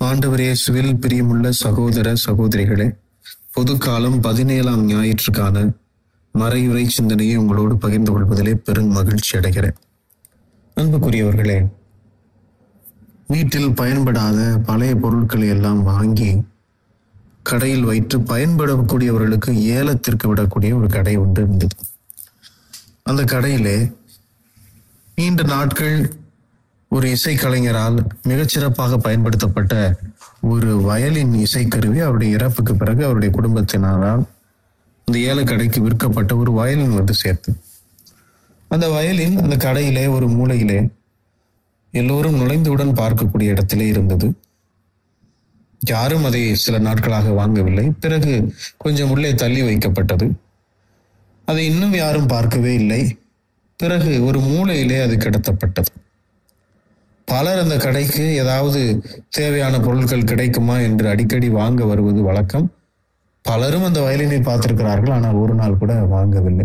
ஆண்டவர் இயேசுவில் பிரியமுள்ள சகோதர சகோதரிகளே பொதுக்காலம் பதினேழாம் ஞாயிற்றுக்கான மறையுறை சிந்தனையை உங்களோடு பகிர்ந்து கொள்வதிலே பெரும் மகிழ்ச்சி அடைகிறேன் அன்புக்குரியவர்களே வீட்டில் பயன்படாத பழைய பொருட்களை எல்லாம் வாங்கி கடையில் வைத்து பயன்படக்கூடியவர்களுக்கு ஏலத்திற்கு விடக்கூடிய ஒரு கடை ஒன்று இருந்தது அந்த கடையிலே நீண்ட நாட்கள் ஒரு இசைக்கலைஞரால் மிகச்சிறப்பாக பயன்படுத்தப்பட்ட ஒரு வயலின் இசைக்கருவி அவருடைய இறப்புக்கு பிறகு அவருடைய குடும்பத்தினரால் இந்த ஏலக்கடைக்கு விற்கப்பட்ட ஒரு வயலின் வந்து சேர்த்து அந்த வயலின் அந்த கடையிலே ஒரு மூலையிலே எல்லோரும் நுழைந்தவுடன் பார்க்கக்கூடிய இடத்திலே இருந்தது யாரும் அதை சில நாட்களாக வாங்கவில்லை பிறகு கொஞ்சம் உள்ளே தள்ளி வைக்கப்பட்டது அதை இன்னும் யாரும் பார்க்கவே இல்லை பிறகு ஒரு மூலையிலே அது கிடத்தப்பட்டது பலர் அந்த கடைக்கு ஏதாவது தேவையான பொருட்கள் கிடைக்குமா என்று அடிக்கடி வாங்க வருவது வழக்கம் பலரும் அந்த வயலினை பார்த்திருக்கிறார்கள் ஆனால் ஒரு நாள் கூட வாங்கவில்லை